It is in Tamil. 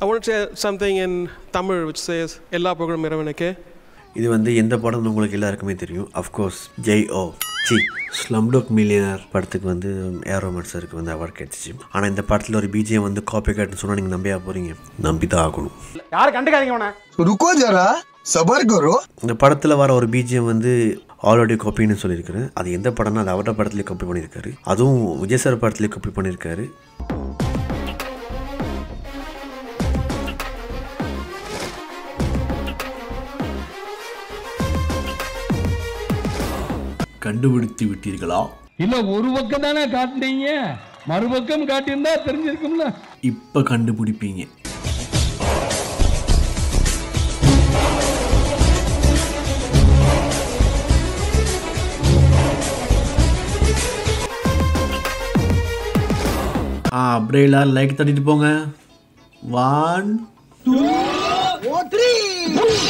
I want to say something in Tamil which says எல்லா புகழும் இறைவனுக்கே இது வந்து எந்த படம்னு உங்களுக்கு எல்லாருக்குமே தெரியும் அஃப்கோர்ஸ் ஜெய் ஓ சி ஸ்லம்டோக் மில்லியனர் படத்துக்கு வந்து ஏரோமன் சருக்கு வந்து அவார்ட் கிடைச்சிச்சு ஆனால் இந்த படத்தில் ஒரு பிஜிஎம் வந்து காப்பி காட்டுன்னு சொன்னால் நீங்கள் நம்பியா போகிறீங்க நம்பி தான் ஆகணும் யாரும் கண்டுக்காதீங்க உன रुको जरा सबर करो இந்த படத்தில் வர ஒரு பிஜிஎம் வந்து ஆல்ரெடி காப்பின்னு சொல்லியிருக்காரு அது எந்த படம்னா அது அவரோட படத்துலேயே காப்பி பண்ணியிருக்காரு அதுவும் விஜய் சார் படத்துலேயே காப்பி பண்ணியிருக்காரு கண்டுபிடித்து விட்டீர்களா இல்ல ஒரு பக்கம் தானே காட்டுனீங்க மறுபக்கம் காட்டியிருந்தா தெரிஞ்சிருக்கும்ல இப்போ கண்டுபிடிப்பீங்க ஆ அப்படியே எல்லாரும் லைக் தட்டிட்டு போங்க ஒன் ओ थ्री